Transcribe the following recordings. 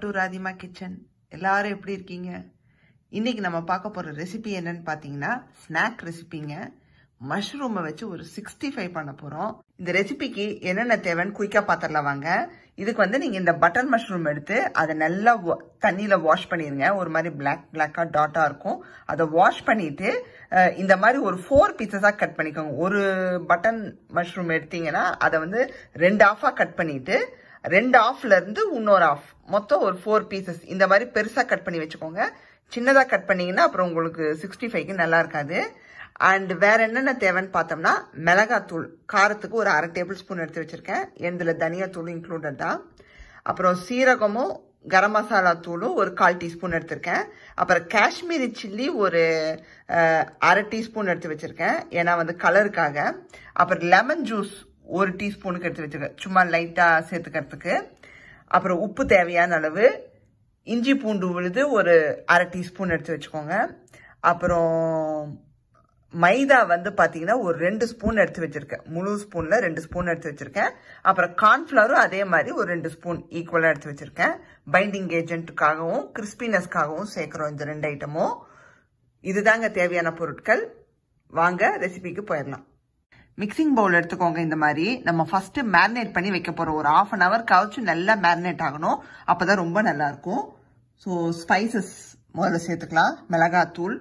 to ராதிமா kitchen எல்லாரும் எப்படி இருக்கீங்க இன்னைக்கு நம்ம பார்க்க போற ரெசிபி என்னன்னு பார்த்தீங்கன்னா ஸ்நாக் ரெசிபிங்க மஷ்ரூமை வச்சு ஒரு சிக்ஸ்டி ஃபைவ் பண்ண போறோம் இந்த ரெசிபிக்கு என்னென்ன தேவைன்னு குயிக்கா பார்த்துடலாம் வாங்க இதுக்கு வந்து நீங்க இந்த பட்டன் மஷ்ரூம் எடுத்து அதை நல்லா wa- தண்ணியில வாஷ் பண்ணிருங்க ஒரு மாதிரி பிளாக் பிளாக்கா டாட்டா இருக்கும் அதை வாஷ் பண்ணிட்டு அஹ், இந்த மாதிரி ஒரு ஃபோர் பீசஸா கட் பண்ணிக்கோங்க ஒரு பட்டன் மஷ்ரூம் எடுத்தீங்கன்னா அதை வந்து ரெண்டு ஆஃபா கட் பண்ணிட்டு ரெண்டு ஆஃப்ல இருந்து இன்னொரு ஆஃப் மொத்தம் ஒரு ஃபோர் பீசஸ் இந்த மாதிரி பெருசா கட் பண்ணி வச்சுக்கோங்க சின்னதா கட் பண்ணீங்கன்னா அப்புறம் உங்களுக்கு சிக்ஸ்டி ஃபைவ்க்கு நல்லா இருக்காது அண்ட் வேற என்னென்ன தேவைன்னு பார்த்தோம்னா மிளகாத்தூள் காரத்துக்கு ஒரு அரை டேபிள் ஸ்பூன் எடுத்து வச்சிருக்கேன் இதில் தனியாத்தூள் இன்க்ளூடட் தான் அப்புறம் சீரகமும் கரம் மசாலா தூளும் ஒரு கால் டீஸ்பூன் எடுத்திருக்கேன் அப்புறம் காஷ்மீரி சில்லி ஒரு அஹ், அரை டீஸ்பூன் எடுத்து வச்சிருக்கேன் ஏன்னா வந்து கலருக்காக அப்புறம் லெமன் ஜூஸ் ஒரு டீஸ்பூனுக்கு எடுத்து வச்சிருக்கேன் சும்மா லைட்டாக சேர்த்துக்கிறதுக்கு அப்புறம் உப்பு தேவையான அளவு இஞ்சி பூண்டு விழுது ஒரு அரை டீஸ்பூன் எடுத்து வச்சுக்கோங்க அப்புறம் மைதா வந்து பார்த்தீங்கன்னா ஒரு ரெண்டு ஸ்பூன் எடுத்து வச்சிருக்கேன் முழு ஸ்பூன்ல ரெண்டு ஸ்பூன் எடுத்து வச்சிருக்கேன் அப்புறம் கார்ன்ஃப்ளவரும் அதே மாதிரி ஒரு ரெண்டு ஸ்பூன் ஈக்குவலாக எடுத்து வச்சிருக்கேன் பைண்டிங் ஏஜென்ட்டுக்காகவும் கிறிஸ்பினஸ்க்காகவும் சேர்க்குறோம் இந்த ரெண்டு ஐட்டமும் இதுதாங்க தேவையான பொருட்கள் வாங்க ரெசிபிக்கு போயிடலாம் மிக்சிங் பவுல் எடுத்துக்கோங்க இந்த மாதிரி நம்ம ஃபர்ஸ்ட் மேரினேட் பண்ணி வைக்க போறோம் ஒரு ஆஃப் அன் ஹவர் கழிச்சு நல்லா மேரினேட் ஆகணும் அப்பதான் ரொம்ப நல்லா இருக்கும் ஸோ ஸ்பைசஸ் முதல்ல சேர்த்துக்கலாம் மிளகாத்தூள்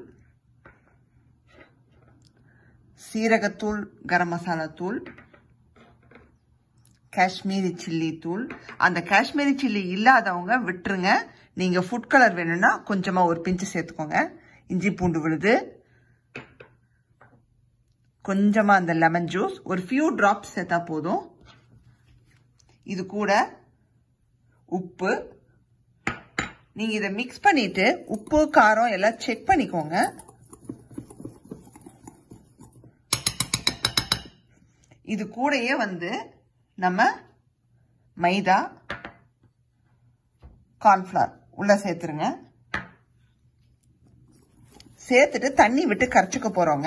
சீரகத்தூள் கரம் மசாலா தூள் காஷ்மீரி சில்லி தூள் அந்த காஷ்மீரி சில்லி இல்லாதவங்க விட்டுருங்க நீங்க ஃபுட் கலர் வேணும்னா கொஞ்சமா ஒரு பிஞ்சு சேர்த்துக்கோங்க இஞ்சி பூண்டு விழுது கொஞ்சமா அந்த லெமன் ஜூஸ் ஒரு ஃபியூ டிராப்ஸ் சேர்த்தா போதும் இது கூட உப்பு நீங்க இதை மிக்ஸ் பண்ணிட்டு உப்பு காரம் எல்லாம் செக் பண்ணிக்கோங்க இது கூடயே வந்து நம்ம மைதா கார்ன்ஃப்ளவர் உள்ள சேர்த்துருங்க சேர்த்துட்டு தண்ணி விட்டு கரைச்சிக்க போறோங்க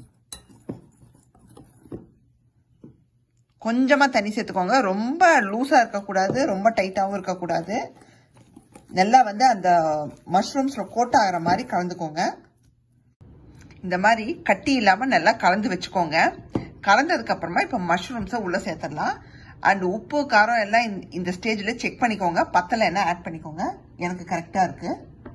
கொஞ்சமா தண்ணி சேர்த்துக்கோங்க ரொம்ப லூஸா இருக்கக்கூடாது ரொம்ப டைட்டாகவும் இருக்கக்கூடாது நல்லா வந்து அந்த மஷ்ரூம்ஸ்ல கோட் ஆகிற மாதிரி கலந்துக்கோங்க இந்த மாதிரி கட்டி இல்லாம நல்லா கலந்து வச்சுக்கோங்க கலந்ததுக்கு அப்புறமா இப்ப மஷ்ரூம்ஸை உள்ள சேர்த்துடலாம் அண்ட் உப்பு காரம் எல்லாம் இந்த- இந்த ஸ்டேஜ்ல செக் பண்ணிக்கோங்க பத்தல என்ன ஆட் பண்ணிக்கோங்க எனக்கு கரெக்டா இருக்கு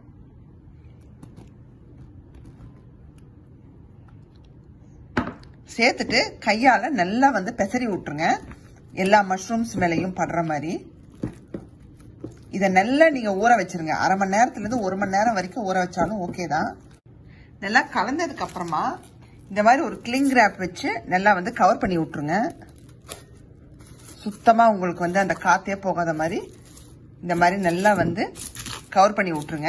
சேர்த்துட்டு கையால நல்லா வந்து பெசரி விட்டுருங்க எல்லா மஷ்ரூம்ஸ் மேலேயும் படுற மாதிரி இதை நல்லா நீங்க ஊற வச்சிருங்க அரை மணி நேரத்துல இருந்து ஒரு மணி நேரம் வரைக்கும் ஊற வச்சாலும் ஓகே தான் நல்லா கலந்ததுக்கு அப்புறமா இந்த மாதிரி ஒரு கிளிங் ரேப் வச்சு நல்லா வந்து கவர் பண்ணி விட்டுருங்க சுத்தமா உங்களுக்கு வந்து அந்த காத்தே போகாத மாதிரி இந்த மாதிரி நல்லா வந்து கவர் பண்ணி விட்டுருங்க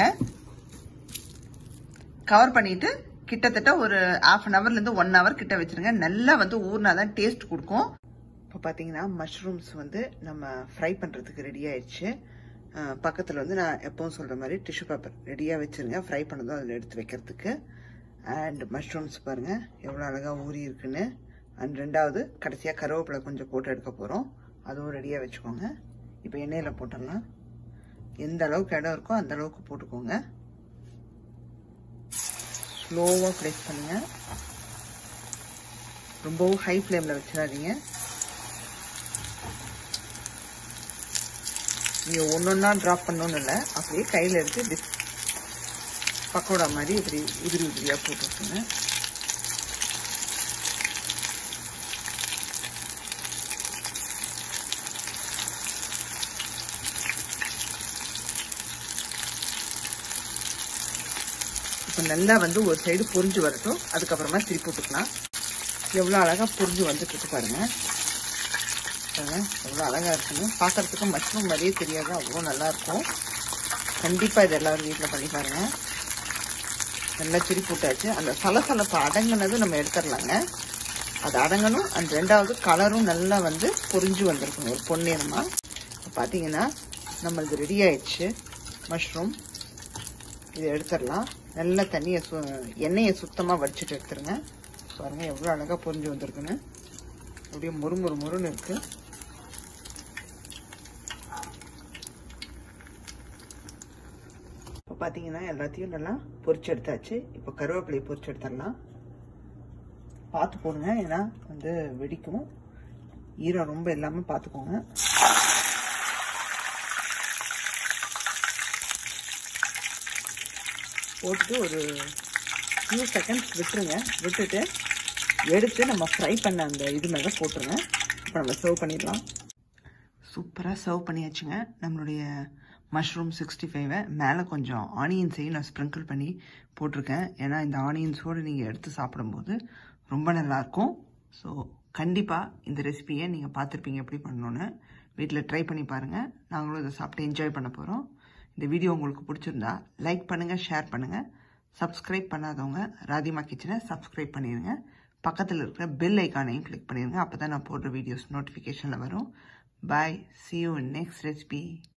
கவர் பண்ணிட்டு கிட்டத்தட்ட ஒரு half அன் ஹவர்லேருந்து ஒன் ஹவர் கிட்ட வச்சிருங்க நல்லா வந்து ஊறினா தான் டேஸ்ட் கொடுக்கும் இப்போ பார்த்தீங்கன்னா மஷ்ரூம்ஸ் வந்து நம்ம ஃப்ரை பண்ணுறதுக்கு ரெடி ஆயிடுச்சு பக்கத்தில் வந்து நான் எப்பவும் சொல்கிற மாதிரி டிஷ்யூ பேப்பர் ரெடியாக வச்சுருங்க ஃப்ரை பண்ணதும் அதில் எடுத்து வைக்கிறதுக்கு அண்ட் மஷ்ரூம்ஸ் பாருங்கள் எவ்வளோ அழகாக ஊறி இருக்குன்னு அண்ட் ரெண்டாவது கடைசியாக கருவேப்பிலை கொஞ்சம் போட்டு எடுக்க போகிறோம் அதுவும் ரெடியாக வச்சுக்கோங்க இப்போ எண்ணெயில் போட்டுடலாம் எந்த அளவுக்கு இடம் இருக்கோ அந்த அளவுக்கு போட்டுக்கோங்க ஸ்லோவாக ப்ளேஸ் பண்ணுங்க ரொம்பவும் ஹை ஃப்ளேமில் வச்சிடாதீங்க நீங்கள் ஒன்று ஒன்றா ட்ராப் பண்ணணும்னு இல்லை அப்படியே கையில் எடுத்து இப்படி பக்கோடா மாதிரி இப்படி உதிரி உதிரியாக போட்டு விட்டுருங்க இப்போ நல்லா வந்து ஒரு சைடு பொரிஞ்சு வரட்டும் அதுக்கப்புறமா திருப்பி விட்டுக்கலாம் எவ்வளோ அழகாக பொரிஞ்சு வந்துட்டு இருக்கு பாருங்க பாருங்க எவ்வளோ அழகாக இருக்குன்னு பார்க்கறதுக்கு மஷ்ரூம் மாதிரியே தெரியாது அவ்வளோ நல்லா இருக்கும் கண்டிப்பாக இது எல்லாரும் வீட்டில் பண்ணி பாருங்க நல்லா திருப்பி விட்டாச்சு அந்த சலசலப்பு அடங்கினது நம்ம எடுத்துடலாங்க அது அடங்கணும் அந்த ரெண்டாவது கலரும் நல்லா வந்து பொரிஞ்சு வந்திருக்கணும் ஒரு பொன்னிறமா இப்போ பார்த்தீங்கன்னா நம்மளுக்கு ரெடி ஆயிடுச்சு மஷ்ரூம் இதை எடுத்துடலாம் நல்லா தண்ணியை சு எண்ணெயை சுத்தமாக வடிச்சிட்டு எடுத்துருங்க பாருங்க எவ்வளோ அழகாக பொரிஞ்சு வந்திருக்குன்னு அப்படியே முறு முறு முறுன்னு இருக்கு பார்த்தீங்கன்னா எல்லாத்தையும் நல்லா பொரிச்சு எடுத்தாச்சு இப்போ கருவேப்பிலையை பொரிச்சு எடுத்துடலாம் பார்த்து போடுங்க ஏன்னா வந்து வெடிக்கும் ஈரம் ரொம்ப இல்லாமல் பார்த்துக்கோங்க போட்டுட்டு ஒரு ஃபியூ செகண்ட்ஸ் விட்டுருங்க விட்டுட்டு எடுத்து நம்ம ஃப்ரை பண்ண அந்த இது மேலே போட்டுருங்க இப்போ நம்ம சர்வ் பண்ணிடலாம் சூப்பராக சர்வ் பண்ணியாச்சுங்க நம்மளுடைய மஷ்ரூம் சிக்ஸ்டி ஃபைவை மேலே கொஞ்சம் ஆனியன்ஸையும் நான் ஸ்ப்ரிங்கிள் பண்ணி போட்டிருக்கேன் ஏன்னா இந்த ஆனியன்ஸோடு நீங்கள் எடுத்து சாப்பிடும்போது ரொம்ப நல்லாயிருக்கும் ஸோ கண்டிப்பாக இந்த ரெசிபியை நீங்கள் பார்த்துருப்பீங்க எப்படி பண்ணணுன்னு வீட்டில் ட்ரை பண்ணி பாருங்கள் நாங்களும் இதை சாப்பிட்டு என்ஜாய் பண்ண போகிறோம் இந்த வீடியோ உங்களுக்கு பிடிச்சிருந்தா லைக் பண்ணுங்கள் ஷேர் பண்ணுங்கள் சப்ஸ்கிரைப் பண்ணாதவங்க ராதிமா கிச்சனை சப்ஸ்கிரைப் பண்ணிடுங்க பக்கத்தில் இருக்கிற பெல் ஐக்கானையும் கிளிக் பண்ணிடுங்க அப்போ தான் நான் போடுற வீடியோஸ் நோட்டிஃபிகேஷனில் வரும் bye see you next recipe